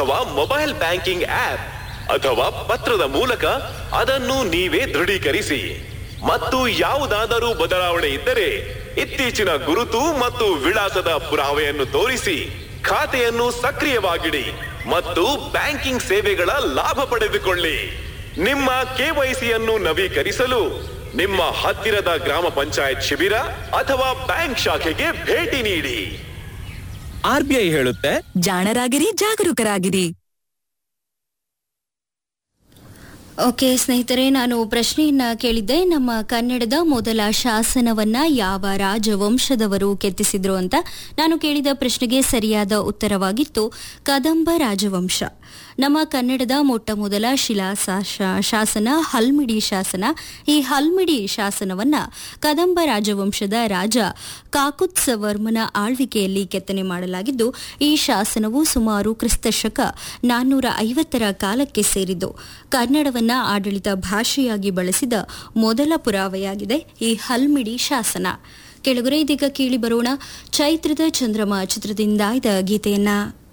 ಅಥವಾ mobile banking app ಅಥವಾ ಪತ್ರದ ಮೂಲಕ ಅದನ್ನು ನೀವೇ ದೃಢೀಕರಿಸಿ ಮತ್ತು ಯಾವುದಾದರೂ ಬದಲಾವಣೆ ಇದ್ದರೆ ಇತ್ತೀಚಿನ ಗುರುತು ಮತ್ತು ವಿಳಾಸದ ಪುರಾವೆಯನ್ನು ತೋರಿಸಿ ಖಾತೆಯನ್ನು ಸಕ್ರಿಯವಾಗಿಡಿ ಮತ್ತು ಬ್ಯಾಂಕಿಂಗ್ ಸೇವೆಗಳ ಲಾಭ ಪಡೆದುಕೊಳ್ಳಿ ನಿಮ್ಮ ಕೆವೈಸಿಯನ್ನು ನವೀಕರಿಸಲು ನಿಮ್ಮ ಹತ್ತಿರದ ಗ್ರಾಮ ಪಂಚಾಯತ್ ಶಿಬಿರ ಅಥವಾ ಬ್ಯಾಂಕ್ ಶಾಖೆಗೆ ಭೇಟಿ ನೀಡಿ ಆರ್ಬಿಐ ಹೇಳುತ್ತೆ ಜಾಣರಾಗಿರಿ ಜಾಗರೂಕರಾಗಿರಿ ಓಕೆ ಸ್ನೇಹಿತರೆ ನಾನು ಪ್ರಶ್ನೆಯನ್ನ ಕೇಳಿದ್ದೆ ನಮ್ಮ ಕನ್ನಡದ ಮೊದಲ ಶಾಸನವನ್ನ ಯಾವ ರಾಜವಂಶದವರು ಕೆತ್ತಿಸಿದ್ರು ಅಂತ ನಾನು ಕೇಳಿದ ಪ್ರಶ್ನೆಗೆ ಸರಿಯಾದ ಉತ್ತರವಾಗಿತ್ತು ಕದಂಬ ರಾಜವಂಶ ನಮ್ಮ ಕನ್ನಡದ ಮೊಟ್ಟ ಮೊದಲ ಶಿಲಾ ಸಾ- ಶಾಸನ ಹಲ್ಮಿಡಿ ಶಾಸನ ಈ ಹಲ್ಮಿಡಿ ಶಾಸನವನ್ನ ಕದಂಬ ರಾಜವಂಶದ ರಾಜ ಕಾಕುತ್ಸವರ್ಮನ ಆಳ್ವಿಕೆಯಲ್ಲಿ ಕೆತ್ತನೆ ಮಾಡಲಾಗಿದ್ದು ಈ ಶಾಸನವು ಸುಮಾರು ಕ್ರಿಸ್ತಶಕ ನಾನ್ನೂರ ಐವತ್ತರ ಕಾಲಕ್ಕೆ ಸೇರಿದ್ದು ಕನ್ನಡವನ್ನ ಆಡಳಿತ ಭಾಷೆಯಾಗಿ ಬಳಸಿದ ಮೊದಲ ಪುರಾವೆಯಾಗಿದೆ ಈ ಹಲ್ಮಿಡಿ ಶಾಸನ ಕೆಳಗರೆ ಇದೀಗ ಕೇಳಿ ಬರೋಣ ಚೈತ್ರದ ಚಂದ್ರಮ ಚಿತ್ರದಿಂದ ಇದ ಗೀತೆಯನ್ನ